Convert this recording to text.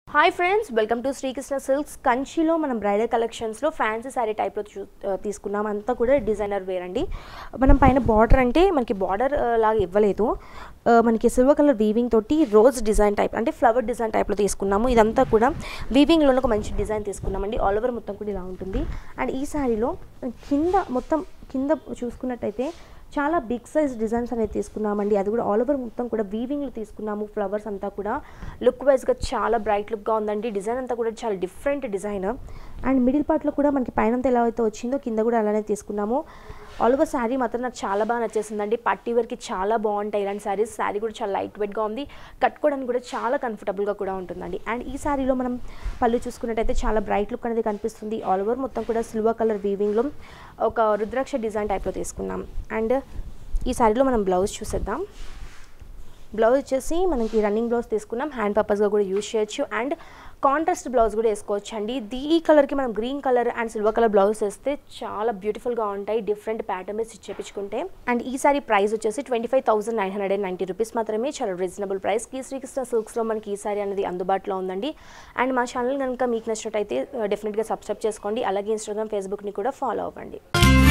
hi friends welcome to Srikrishna silks కంచిలో మనం bridal కలెక్షన్స్లో ఫ్యాన్సీ శారీ టైప్లో చూ ఆ, తీసుకున్నాం అంతా కూడా డిజైనర్ వేర్ అండి మనం పైన బార్డర్ అంటే మనకి బార్డర్ లాగా ఇవ్వలేదు ఆ, మనకి సిల్వర్ కలర్ వీవింగ్ తోటి రోజ్ డిజైన్ టైప్ అంటే ఫ్లవర్ డిజైన్ టైప్లో తీసుకున్నాము ఇదంతా కూడా వీవింగ్లో ఒక మంచి డిజైన్ తీసుకున్నామండి ఆల్ ఓవర్ మొత్తం కూడా ఇలా ఉంటుంది అండ్ ఈ శారీలో కింద మొత్తం కింద చూసుకున్నట్టయితే చాలా బిగ్ సైజ్ డిజైన్స్ అనేది తీసుకున్నామండి అది కూడా ఆల్ ఓవర్ మొత్తం కూడా వీవింగ్లో తీసుకున్నాము ఫ్లవర్స్ అంతా కూడా లుక్ వైజ్గా చాలా బ్రైట్ లుక్గా ఉందండి డిజైన్ అంతా కూడా చాలా డిఫరెంట్ డిజైన్ అండ్ మిడిల్ పార్ట్లో కూడా మనకి పైన ఎలా అయితే వచ్చిందో కింద కూడా అలానే తీసుకున్నాము ఆల్ ఓవర్ శారీ మాత్రం నాకు చాలా బాగా నచ్చేసిందండి పట్టి వేర్కి చాలా బాగుంటాయి ఇలాంటి శారీస్ శారీ కూడా చాలా లైట్ వెయిట్గా ఉంది కట్టుకోవడానికి కూడా చాలా కంఫర్టబుల్గా కూడా ఉంటుందండి అండ్ ఈ శారీలో మనం పళ్ళు చూసుకున్నట్టయితే చాలా బ్రైట్ లుక్ అనేది కనిపిస్తుంది ఆల్ ఓవర్ మొత్తం కూడా సిల్వర్ కలర్ వీవింగ్లో ఒక రుద్రాక్ష డిజైన్ టైప్లో తీసుకున్నాం అండ్ ఈ శారీలో మనం బ్లౌజ్ చూసేద్దాం బ్లౌజ్ వచ్చేసి మనకి రన్నింగ్ బ్లౌజ్ తీసుకున్నాం హ్యాండ్ పర్పస్గా కూడా యూజ్ చేయొచ్చు అండ్ కాంట్రాస్ట్ బ్లౌజ్ కూడా వేసుకోవచ్చు అండి దీ ఈ కలర్కి మనం green colour and silver colour blouse వేస్తే చాలా బ్యూటిఫుల్గా ఉంటాయి డిఫరెంట్ ప్యాటర్న్ స్టిచ్ చేయించుకుంటే అండ్ ఈ సారీ ప్రైస్ వచ్చేసి twenty five thousand nine hundred and ninety rupees మాత్రమే చాలా రీజనబుల్ ప్రైస్కి శ్రీకృష్ణ సిల్క్స్లో మనకి ఈ సారీ అనేది అందుబాటులో ఉందండి అండ్ మా ఛానల్ కనుక మీకు నచ్చినట్టయితే డెఫినెట్గా సబ్స్క్రైబ్ చేసుకోండి అలాగే ఇన్స్టాగ్రామ్ ఫేస్బుక్ని కూడా ఫాలో అవ్వండి